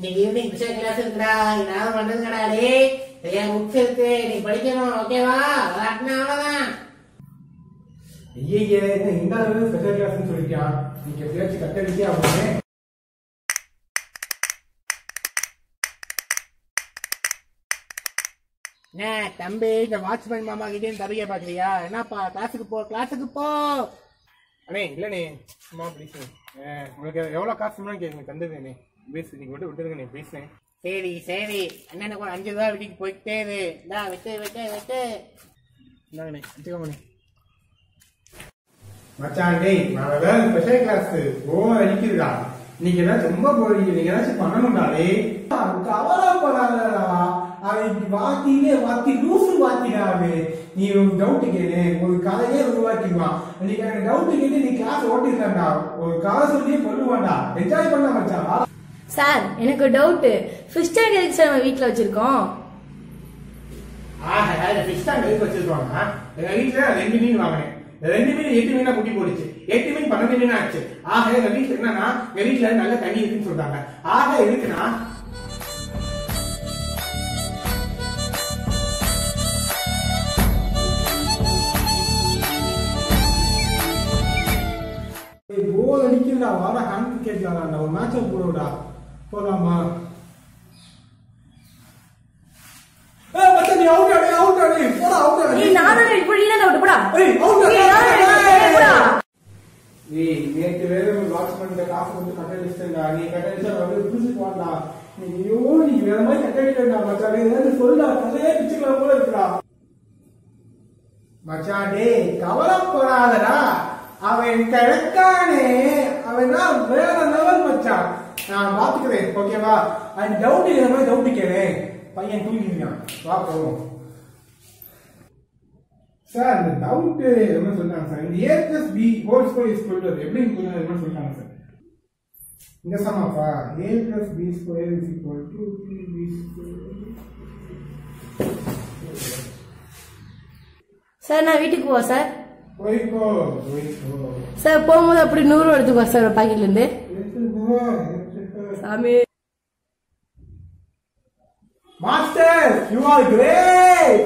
இன்னைக்கு evening special class இருக்குடா ஏதாவது பண்ணுங்கடா டேய் நிறைய புக்ஸ் இருக்கு நீ படிக்கணும் ஓகேவா விளாட்டுனா அவ்வளவுதான் ஐயே என்ன இந்த அளவு ஸ்பெஷல் கிளாஸ்னு சொல்லிட்டான் நீங்க எப்படியாச்சும் கட்டடிக்கே அப்படின்னு என்ன தம்பி இந்த வாட்ச்மேன் மாமா கிட்டே தவிக்க பாக்குறியா என்னப்பா கிளாஸுக்கு போ கிளாஸுக்கு போ அண்ணே இல்லண்ணே சும்மா ப்ளீஸ் உங்களுக்கு எவ்வளோ காசு வேணும் கேட்குங்க தந்ததுண்ணே ப்ளீஸ் நீங்கள் மட்டும் விட்டுருங்கண்ணே ப்ளீஸ்ண்ணே சரி சரி அண்ணனுக்கு ஒரு அஞ்சு ரூபா வீட்டுக்கு போயிட்டே இரு இந்தா விட்டு விட்டு விட்டு இந்தாங்கண்ணே வச்சுக்கோங்கண்ணே மச்சான் டேய் நான் ஏதாவது ஸ்பெஷல் கிளாஸ் ஓவர் அடிக்குதுடா நீங்க ஏதாச்சும் ரொம்ப போறீங்க நீங்க ஏதாச்சும் பண்ணணும்டா டேய் கவலைப்படாதடா அவன் வாத்திலே வாத்தி லூசு வாத்திடா அவன் நீ ஒரு டவுட் கேளு ஒரு கதையே உருவாக்கிடுவான் நீ எனக்கு டவுட் கேட்டு நீ கிளாஸ் ஓட்டிருக்கா ஒரு கதை சொல்லியே கொள்ளுவான்டா என்ஜாய் பண்ண மச்சான் வா. சார் எனக்கு டவுட் ஃபிஷ் டேங்க் எதுக்கு சார் நம்ம வீட்டில் வச்சிருக்கோம் ஆஹா இந்த ஃபிஷ் தான் கை வச்சிருக்காங்க எங்க வீட்டுல ரெண்டு மீன் வாங்கினேன் இந்த ரெண்டு மீன் எட்டு மீனா குட்டி போடுச்சு எட்டு மீன் பன்னெண்டு மீன் ஆச்சு ஆக எங்க வீட்டுல என்னன்னா எங்க வீட்டுல நல்ல தண்ணி இருக்குன்னு சொல்றாங்க ஆக இருக்குன்னா கோல் அடிக்கிறதா வர ஹேண்ட் கேட்கலாம் ஒரு மேட்சை போடுடா போலாமா ஏய் மச்சான் நீ அவுட் ஆடு அவுட் ஆடு போடா அவுட் ஆடு நீ நான் தானே இப்படி நீ தான் போடா ஏய் அவுட் ஆடு ஏய், நான் தானே ஏய், போடா. ஏய் நேத்து வேற ஒரு வாட்ச்மேன் காசு வந்து கட்டடிச்சிட்டா நீ கட்டடிச்சா வந்து புதுசு போடா நீ ஐயோ நீ வேற மாதிரி கட்டடிக்கா மச்சான் ஏதாவது சொல்லுடா கதையே பிச்சுக்கலாம் போல இருக்குடா மச்சான் டேய் கவலைப்படாதடா அவன் கிடக்கானே அவன் தான் வேற லெவல் மச்சான் நான் பாத்துக்கிறேன் ஓகேவா அது டவுட் இந்த மாதிரி டவுட் கேளு பையன் தூங்கிருக்கான் வா போவோம் சார் இந்த டவுட் என்ன சொல்றாங்க சார் இந்த A plus B whole square is equal எப்படின்னு கொஞ்சம் என்ன சொல்றாங்க சார் இந்த சமாப்பா A plus B square is equal to B sir நான் வீட்டுக்கு போவா சார் போய்க்கோ போய்க்கோ சார் போகும்போது அப்படி நூறு எடுத்துக்கோ சார் பாக்கெட்ல இருந்து எடுத்துக்கோ எடுத்துக்கோ சாமி மாஸ்டர் யூ ஆர் கிரேட்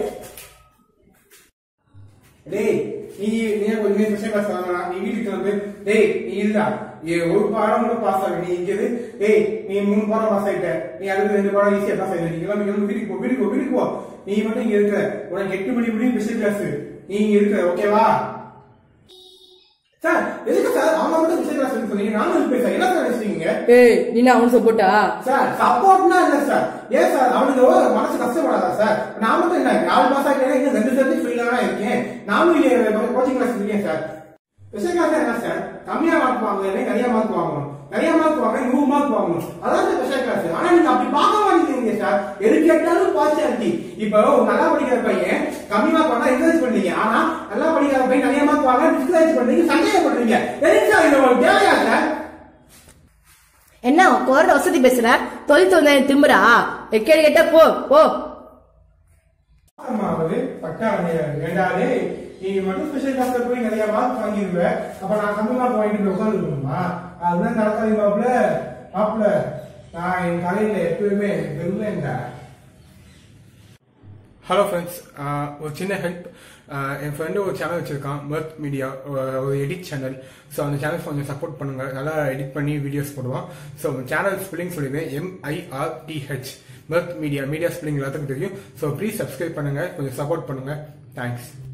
டேய் நீ நீ கொஞ்சம் ஸ்பெஷல் கிளாஸ் வாங்கலாம் நீ வீட்டுக்கு வந்து டேய் நீ இல்லடா ஏ ஒரு பாடம் கூட பாஸ் ஆகு நீ இங்க இரு. டேய் நீ மூணு பாடம் பாஸ் ஆயிட்ட நீ அடுத்து ரெண்டு பாடம் ஈஸியா பாஸ் ஆயிட்ட நீ கிளம்பி கிளம்பி வீட்டுக்கு போ வீட்டுக்கு போ வீட்டுக்கு போ நீ மட்டும் இங்க இருக்க உனக்கு எட்டு மணி முடியும் ஸ்பெஷல் கிளாஸ் நீ இங்க இருக்க ஓகேவா சார் எதுக்கு சார் அவங்க மட்டும் ஸ்பெஷல் கிளாஸ் சொன்னீங்க நானும் இருப்பேன் சார் என்ன சார் நினைச்சீங்க ஏய் நீ நான் அவனு சப்போட்டா சார் சப்போர்ட்னா இல்ல சார் ஏன் சார் அவனுக்கு எவ்வளவு மனசு கஷ்டப்படாதா சார் நான் மட்டும் என்ன நாலு மாசம் ஆகிட்டே இன்னும் ரெண்டு சப்ஜெக்ட் ஃபெயில் தான் இருக்கேன் நானும் கோச்சிங் கிளாஸ் இருக்கேன் சார் ஸ்பெஷல் கிளாஸ் என்ன சார் கம்மியா மார்க் வாங்குறேன் நிறைய மார்க் வாங்கணும் நிறைய மார்க் வாங்க நூறு மார்க் வாங்கணும் அதான் ஸ்பெஷல் கிளாஸ் ஆனா நீங்க அப்படி பார்க்க மாட்டேங்கிறீங்க சார் எது கேட்டாலும் பார்ட்டியாலிட்டி இப்போ ஒரு நல்லா படிக்கிற பையன் கம்மி மார்க் வாங்க என்கரேஜ் பண்றீங்க ஆனா நல்லா படிக்கிற பையன் நிறைய மார்க் வாங்க டிஸ்கரேஜ் பண்றீங்க சந்தேகப்படுறீங்க எதுக்கு சார் இது உங்களுக்கு தேவையா சார் என்ன குறை வசதி பேசுற தொழில் தொழில் திம்புறா எக்கேடு கேட்டா போ போ ஆமா அவரு பட்டா ரெண்டாவது நீங்க மட்டும் ஸ்பெஷல் கிளாஸ்ல போய் நிறைய மார்க் வாங்கிடுவ அப்ப நான் கம்மி மார்க் வாங்கிட்டு உட்காந்துருக்கணுமா அதுதான் நடக்காது மாப்பிள மாப்பிள நான் என் கலையில எப்பவுமே வெள்ளேன்டா ஹலோ ஃப்ரெண்ட்ஸ் ஒரு சின்ன ஹெல்ப் என் ஃப்ரெண்டு ஒரு சேனல் வச்சிருக்கான் மர்த் மீடியா ஒரு எடிட் சேனல் ஸோ அந்த சேனல் கொஞ்சம் சப்போர்ட் பண்ணுங்க நல்லா எடிட் பண்ணி வீடியோஸ் போடுவான் ஸோ சேனல் ஸ்பெல்லிங் சொல்லிடுவேன் M I R T H mirth media media spelling எல்லாத்துக்கும் தெரியும் ஸோ ப்ளீஸ் சப்ஸ்கிரைப் பண்ணுங்க கொஞ்சம் சப்போர்ட் பண்ணுங்க தேங்க்ஸ்